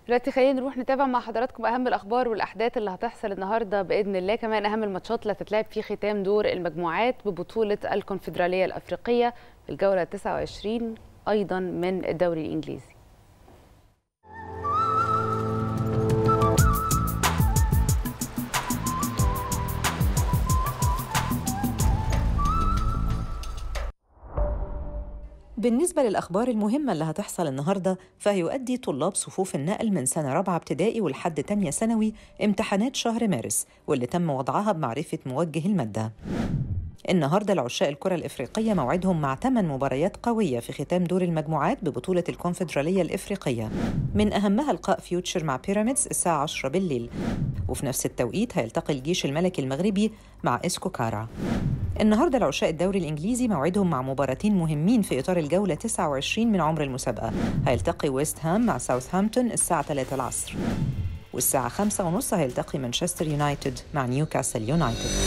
دلوقتي خلينا نروح نتابع مع حضراتكم اهم الاخبار والاحداث اللي هتحصل النهارده باذن الله كمان اهم الماتشات اللي هتتلعب في ختام دور المجموعات ببطوله الكونفدراليه الافريقيه في الجوله 29 ايضا من الدوري الانجليزي بالنسبة للأخبار المهمة اللي هتحصل النهاردة فهيؤدي طلاب صفوف النقل من سنة رابعة ابتدائي ولحد تانية ثانوي امتحانات شهر مارس واللي تم وضعها بمعرفة موجه المادة النهارده العشاء الكرة الإفريقية موعدهم مع ثمان مباريات قوية في ختام دور المجموعات ببطولة الكونفدرالية الإفريقية من أهمها لقاء فيوتشر مع بيراميدز الساعة 10 بالليل وفي نفس التوقيت هيلتقي الجيش الملكي المغربي مع إسكو كارا النهارده العشاء الدوري الانجليزي موعدهم مع مباراتين مهمين في اطار الجوله 29 من عمر المسابقه هيلتقي ويست هام مع ساوثهامبتون الساعه 3 العصر والساعه 5 ونص هيلتقي مانشستر يونايتد مع نيوكاسل يونايتد